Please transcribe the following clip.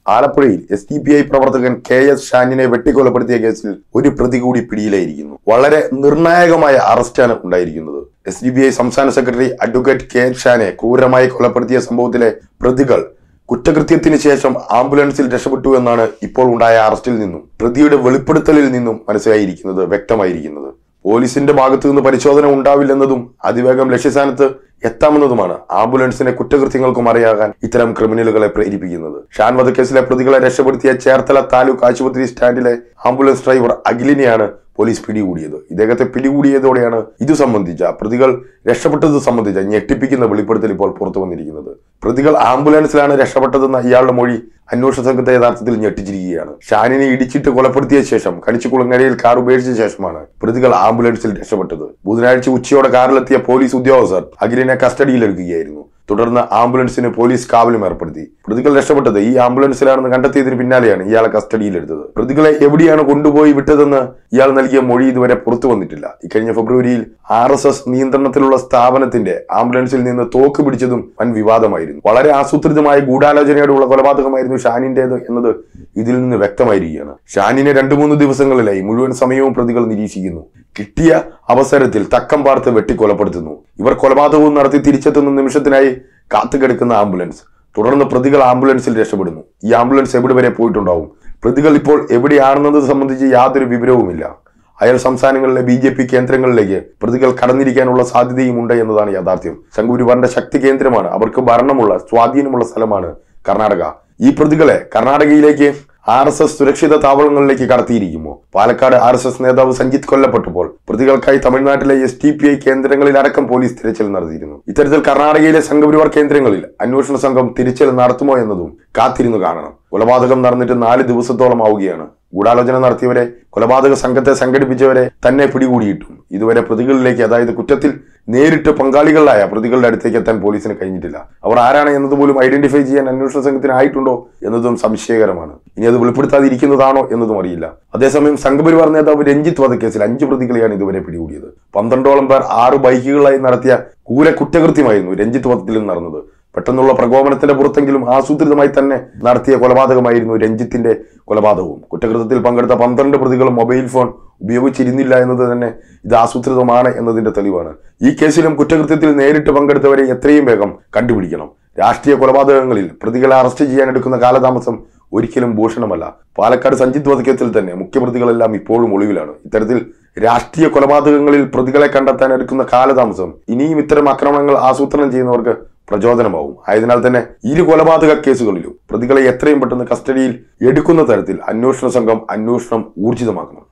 ആലപ്പുഴയിൽ S D P I പ്രവർത്തകൻ K S ഷാനിനെ വെട്ടിക്കൊലപ്പെടുത്തിയ കേസിൽ ഒരു പ്രതി കൂടി പിടിയിലായിരിക്കുന്നു വളരെ നിർണായകമായ അറസ്റ്റാണ് ഉണ്ടായിരിക്കുന്നത് എസ് ഡി ബി ഐ സംസ്ഥാന സെക്രട്ടറി അഡ്വക്കേറ്റ് കെ എസ് ഷാനെ ക്രൂരമായി കൊലപ്പെടുത്തിയ സംഭവത്തിലെ പ്രതികൾ കുറ്റകൃത്യത്തിന് ശേഷം ആംബുലൻസിൽ രക്ഷപ്പെട്ടു എന്നാണ് ഇപ്പോൾ ഉണ്ടായ അറസ്റ്റിൽ നിന്നും പ്രതിയുടെ വെളിപ്പെടുത്തലിൽ നിന്നും മനസ്സിലായിരിക്കുന്നത് വ്യക്തമായിരിക്കുന്നത് പോലീസിന്റെ ഭാഗത്തു നിന്ന് പരിശോധന ഉണ്ടാവില്ലെന്നതും അതിവേഗം ലക്ഷ്യസ്ഥാനത്ത് എത്താമെന്നതുമാണ് ആംബുലൻസിനെ കുറ്റകൃത്യങ്ങൾക്ക് മറിയാകാൻ ഇത്തരം ക്രിമിനലുകളെ പ്രേരിപ്പിക്കുന്നത് ഷാൻ വധക്കേസിലെ പ്രതികളെ രക്ഷപ്പെടുത്തിയ ചേർത്തല താലൂക്ക് ആശുപത്രി സ്റ്റാൻഡിലെ ആംബുലൻസ് ഡ്രൈവർ അഖിലിനെയാണ് പോലീസ് പിടികൂടിയത് ഇദ്ദേഹത്തെ പിടികൂടിയതോടെയാണ് ഇതു സംബന്ധിച്ച പ്രതികൾ രക്ഷപ്പെട്ടത് സംബന്ധിച്ച ഞെട്ടിപ്പിക്കുന്ന വെളിപ്പെടുത്തൽ ഇപ്പോൾ പുറത്തു വന്നിരിക്കുന്നത് പ്രതികൾ ആംബുലൻസിലാണ് രക്ഷപ്പെട്ടതെന്ന ഇയാളുടെ മൊഴി അന്വേഷണ സംഘത്തെ യഥാർത്ഥത്തിൽ ഞെട്ടിച്ചിരിക്കുകയാണ് ഷാനിനെ ഇടിച്ചിട്ട് കൊലപ്പെടുത്തിയ ശേഷം കണിച്ചുകുളങ്ങരയിൽ കാർ ഉപേക്ഷിച്ച ശേഷമാണ് പ്രതികൾ ആംബുലൻസിൽ രക്ഷപ്പെട്ടത് ബുധനാഴ്ച ഉച്ചയോടെ കാറിലെത്തിയ പോലീസ് ഉദ്യോഗസ്ഥർ അഖിലിനെ കസ്റ്റഡിയിലെടുക്കുകയായിരുന്നു തുടർന്ന് ആംബുലൻസിന് പോലീസ് കാവലും ഏർപ്പെടുത്തി പ്രതികൾ രക്ഷപ്പെട്ടത് ഈ ആംബുലൻസിലാണെന്ന് കണ്ടെത്തിയതിന് പിന്നാലെയാണ് ഇയാളെ കസ്റ്റഡിയിലെടുത്തത് പ്രതികളെ എവിടെയാണ് കൊണ്ടുപോയി വിട്ടതെന്ന് ഇയാൾ നൽകിയ മൊഴി ഇതുവരെ പുറത്തു വന്നിട്ടില്ല ഇക്കഴിഞ്ഞ ഫെബ്രുവരിയിൽ ആർ എസ് എസ് നിയന്ത്രണത്തിലുള്ള സ്ഥാപനത്തിന്റെ ആംബുലൻസിൽ നിന്ന് തോക്ക് പിടിച്ചതും വൻ വിവാദമായിരുന്നു വളരെ ആസൂത്രിതമായ ഗൂഢാലോചനയോടുള്ള കൊലപാതകമായിരുന്നു ഷാനിന്റേത് എന്നത് ഇതിൽ നിന്ന് വ്യക്തമായിരിക്കുകയാണ് ഷാനിനെ രണ്ടു മൂന്ന് ദിവസങ്ങളിലായി മുഴുവൻ സമയവും പ്രതികൾ നിരീക്ഷിക്കുന്നു കിട്ടിയ അവസരത്തിൽ തക്കം പാർത്ത് വെട്ടിക്കൊലപ്പെടുത്തുന്നു ഇവർ കൊലപാതകവും നടത്തി തിരിച്ചെത്തുന്ന നിമിഷത്തിനായി കാത്തുകിടക്കുന്ന ആംബുലൻസ് തുടർന്ന് പ്രതികൾ ആംബുലൻസിൽ രക്ഷപ്പെടുന്നു ഈ ആംബുലൻസ് എവിടെ വരെ പോയിട്ടുണ്ടാവും പ്രതികൾ ഇപ്പോൾ എവിടെയാണെന്നത് സംബന്ധിച്ച് യാതൊരു വിവരവുമില്ല അയൽ സംസ്ഥാനങ്ങളിലെ ബി ജെ പി കേന്ദ്രങ്ങളിലേക്ക് പ്രതികൾ കടന്നിരിക്കാനുള്ള സാധ്യതയും ഉണ്ട് എന്നതാണ് യാഥാർത്ഥ്യം സംഘപരിവാറിന്റെ ശക്തി കേന്ദ്രമാണ് അവർക്ക് ഭരണമുള്ള സ്വാധീനമുള്ള സ്ഥലമാണ് കർണാടക ഈ പ്രതികളെ കർണാടകയിലേക്ക് ആർ എസ് എസ് സുരക്ഷിത താവളങ്ങളിലേക്ക് കടത്തിയിരിക്കുമോ പാലക്കാട് ആർ എസ് എസ് നേതാവ് സഞ്ജിത്ത് കൊല്ലപ്പെട്ടപ്പോൾ പ്രതികൾക്കായി തമിഴ്നാട്ടിലെ എസ് ടി പി ഐ കേന്ദ്രങ്ങളിലടക്കം പോലീസ് തിരച്ചിൽ നടത്തിയിരുന്നു ഇത്തരത്തിൽ കർണാടകയിലെ സംഘപരിവാർ കേന്ദ്രങ്ങളിൽ അന്വേഷണ സംഘം തിരച്ചിൽ നടത്തുമോ എന്നതും കാത്തിരുന്നു കാണണം കൊലപാതകം നടന്നിട്ട് നാല് ദിവസത്തോളം ആവുകയാണ് ഗൂഢാലോചന നടത്തിയവരെ കൊലപാതക സംഘത്തെ സംഘടിപ്പിച്ചവരെ തന്നെ പിടികൂടിയിട്ടും ഇതുവരെ പ്രതികളിലേക്ക് അതായത് കുറ്റത്തിൽ നേരിട്ട് പങ്കാളികളായ പ്രതികളുടെ അടുത്തേക്ക് എത്താൻ പോലീസിന് കഴിഞ്ഞിട്ടില്ല അവർ ആരാണ് എന്നത് പോലും ഐഡന്റിഫൈ ചെയ്യാൻ അന്വേഷണ സംഘത്തിന് ആയിട്ടുണ്ടോ എന്നതും സംശയകരമാണ് ഇനി അത് വെളിപ്പെടുത്താതിരിക്കുന്നതാണോ എന്നതും അറിയില്ല അതേസമയം സംഘപരിവാർ നേതാവ് രഞ്ജിത്ത് വധക്കേസിൽ അഞ്ച് പ്രതികളെയാണ് ഇതുവരെ പിടികൂടിയത് പന്ത്രണ്ടോളം പേർ ആറ് ബൈക്കുകളായി നടത്തിയ ക്രൂര കുറ്റകൃത്യമായിരുന്നു രഞ്ജിത്ത് വധത്തിൽ നടന്നത് പെട്ടെന്നുള്ള പ്രകോപനത്തിന്റെ പുറത്തെങ്കിലും ആസൂത്രിതമായി തന്നെ നടത്തിയ കൊലപാതകമായിരുന്നു രഞ്ജിത്തിന്റെ കൊലപാതകവും കുറ്റകൃത്യത്തിൽ പങ്കെടുത്ത പന്ത്രണ്ട് പ്രതികളും മൊബൈൽ ഫോൺ ഉപയോഗിച്ചിരുന്നില്ല എന്നത് തന്നെ ഇത് ആസൂത്രിതമാണ് എന്നതിന്റെ തെളിവാണ് ഈ കേസിലും കുറ്റകൃത്യത്തിൽ നേരിട്ട് പങ്കെടുത്തവരെ എത്രയും വേഗം കണ്ടുപിടിക്കണം രാഷ്ട്രീയ കൊലപാതകങ്ങളിൽ പ്രതികളെ അറസ്റ്റ് ചെയ്യാൻ എടുക്കുന്ന കാലതാമസം ഒരിക്കലും ഭൂഷണമല്ല പാലക്കാട് സഞ്ജിത് വധക്കേസിൽ തന്നെ മുഖ്യപ്രതികളെല്ലാം ഇപ്പോഴും ഒളിവിലാണ് ഇത്തരത്തിൽ രാഷ്ട്രീയ കൊലപാതകങ്ങളിൽ പ്രതികളെ കണ്ടെത്താൻ എടുക്കുന്ന കാലതാമസം ഇനിയും ഇത്തരം ആക്രമണങ്ങൾ ആസൂത്രണം ചെയ്യുന്നവർക്ക് പ്രചോദനമാവും ആയതിനാൽ തന്നെ ഇരു കൊലപാതക കേസുകളിലും പ്രതികളെ എത്രയും പെട്ടെന്ന് കസ്റ്റഡിയിൽ എടുക്കുന്ന തരത്തിൽ അന്വേഷണ സംഘം അന്വേഷണം ഊർജിതമാക്കണം